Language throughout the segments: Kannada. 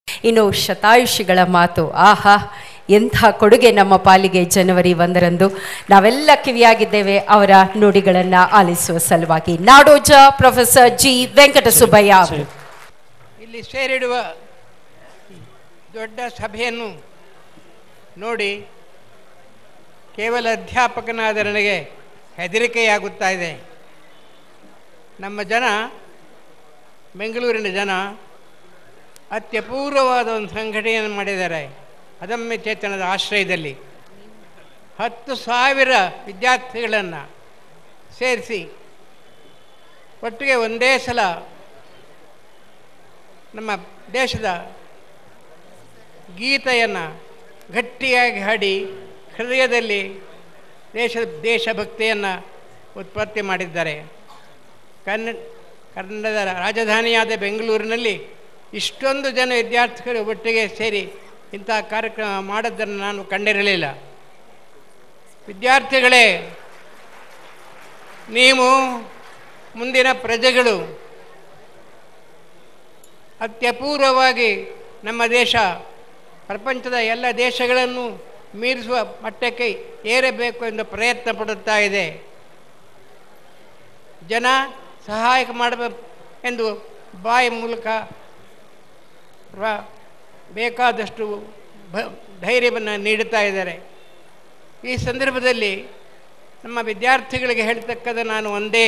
ಇನ್ನು ಶತಾಯುಷಿಗಳ ಮಾತು ಆಹಾ ಎಂಥ ಕೊಡುಗೆ ನಮ್ಮ ಪಾಲಿಗೆ ಜನವರಿ ಒಂದರಂದು ನಾವೆಲ್ಲ ಕಿವಿಯಾಗಿದ್ದೇವೆ ಅವರ ನುಡಿಗಳನ್ನು ಆಲಿಸುವ ಸಲುವಾಗಿ ನಾಡೋಜ ಪ್ರೊಫೆಸರ್ ಜಿ ವೆಂಕಟಸುಬ್ಬಯ್ಯ ಅವರು ಇಲ್ಲಿ ಸೇರಿಡುವ ದೊಡ್ಡ ಸಭೆಯನ್ನು ನೋಡಿ ಕೇವಲ ಅಧ್ಯಾಪಕನಾದ ನನಗೆ ಹೆದರಿಕೆಯಾಗುತ್ತಾ ಇದೆ ನಮ್ಮ ಜನ ಬೆಂಗಳೂರಿನ ಜನ ಅತ್ಯಪೂರ್ವವಾದ ಒಂದು ಸಂಘಟನೆಯನ್ನು ಮಾಡಿದ್ದಾರೆ ಅದಮ್ಯ ಚೇತನದ ಆಶ್ರಯದಲ್ಲಿ ಹತ್ತು ಸಾವಿರ ವಿದ್ಯಾರ್ಥಿಗಳನ್ನು ಸೇರಿಸಿ ಒಟ್ಟಿಗೆ ಒಂದೇ ಸಲ ನಮ್ಮ ದೇಶದ ಗೀತೆಯನ್ನು ಗಟ್ಟಿಯಾಗಿ ಹಾಡಿ ಹೃದಯದಲ್ಲಿ ದೇಶ ದೇಶಭಕ್ತಿಯನ್ನು ಉತ್ಪತ್ತಿ ಮಾಡಿದ್ದಾರೆ ಕನ್ನಡ ಕನ್ನಡದ ರಾಜಧಾನಿಯಾದ ಬೆಂಗಳೂರಿನಲ್ಲಿ ಇಷ್ಟೊಂದು ಜನ ವಿದ್ಯಾರ್ಥಿಗಳು ಒಟ್ಟಿಗೆ ಸೇರಿ ಇಂಥ ಕಾರ್ಯಕ್ರಮ ಮಾಡೋದನ್ನು ನಾನು ಕಂಡಿರಲಿಲ್ಲ ವಿದ್ಯಾರ್ಥಿಗಳೇ ನೀವು ಮುಂದಿನ ಪ್ರಜೆಗಳು ಅತ್ಯಪೂರ್ವವಾಗಿ ನಮ್ಮ ದೇಶ ಪ್ರಪಂಚದ ಎಲ್ಲ ದೇಶಗಳನ್ನು ಮೀರಿಸುವ ಮಟ್ಟಕ್ಕೆ ಏರಬೇಕು ಎಂದು ಪ್ರಯತ್ನ ಪಡುತ್ತಾ ಇದೆ ಜನ ಸಹಾಯಕ ಮಾಡಬೇಕು ಎಂದು ಬಾಯಿ ಮೂಲಕ ರ- ಬೇಕಾದಷ್ಟು ಭ ಧೈರ್ಯವನ್ನು ನೀಡುತ್ತಾ ಇದ್ದಾರೆ ಈ ಸಂದರ್ಭದಲ್ಲಿ ನಮ್ಮ ವಿದ್ಯಾರ್ಥಿಗಳಿಗೆ ಹೇಳ್ತಕ್ಕದ್ದು ನಾನು ಒಂದೇ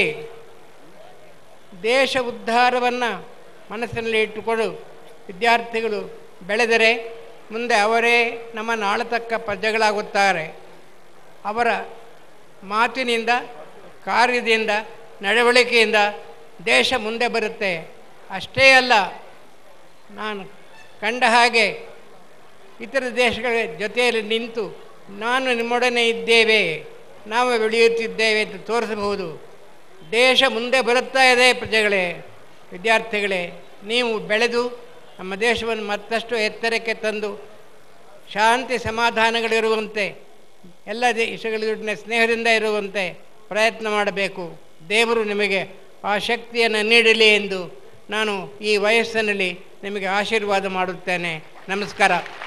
ದೇಶ ಉದ್ಧಾರವನ್ನು ಮನಸ್ಸಿನಲ್ಲಿ ಇಟ್ಟುಕೊಂಡು ವಿದ್ಯಾರ್ಥಿಗಳು ಬೆಳೆದರೆ ಮುಂದೆ ಅವರೇ ನಮ್ಮನ್ನು ಆಳತಕ್ಕ ಪ್ರಜೆಗಳಾಗುತ್ತಾರೆ ಅವರ ಮಾತಿನಿಂದ ಕಾರ್ಯದಿಂದ ನಡವಳಿಕೆಯಿಂದ ದೇಶ ಮುಂದೆ ಬರುತ್ತೆ ಅಷ್ಟೇ ಅಲ್ಲ ನಾನು ಕಂಡ ಹಾಗೆ ಇತರ ದೇಶಗಳ ಜೊತೆಯಲ್ಲಿ ನಿಂತು ನಾನು ನಿಮ್ಮೊಡನೆ ಇದ್ದೇವೆ ನಾವು ಬೆಳೆಯುತ್ತಿದ್ದೇವೆ ಅಂತ ತೋರಿಸಬಹುದು ದೇಶ ಮುಂದೆ ಬರುತ್ತಾ ಇದೆ ಪ್ರಜೆಗಳೇ ವಿದ್ಯಾರ್ಥಿಗಳೇ ನೀವು ಬೆಳೆದು ನಮ್ಮ ದೇಶವನ್ನು ಮತ್ತಷ್ಟು ಎತ್ತರಕ್ಕೆ ತಂದು ಶಾಂತಿ ಸಮಾಧಾನಗಳಿರುವಂತೆ ಎಲ್ಲ ದೇಶಗಳ ಸ್ನೇಹದಿಂದ ಇರುವಂತೆ ಪ್ರಯತ್ನ ಮಾಡಬೇಕು ದೇವರು ನಿಮಗೆ ಆ ಶಕ್ತಿಯನ್ನು ನೀಡಲಿ ಎಂದು ನಾನು ಈ ವಯಸ್ಸಿನಲ್ಲಿ ನಿಮಗೆ ಆಶೀರ್ವಾದ ಮಾಡುತ್ತೇನೆ ನಮಸ್ಕಾರ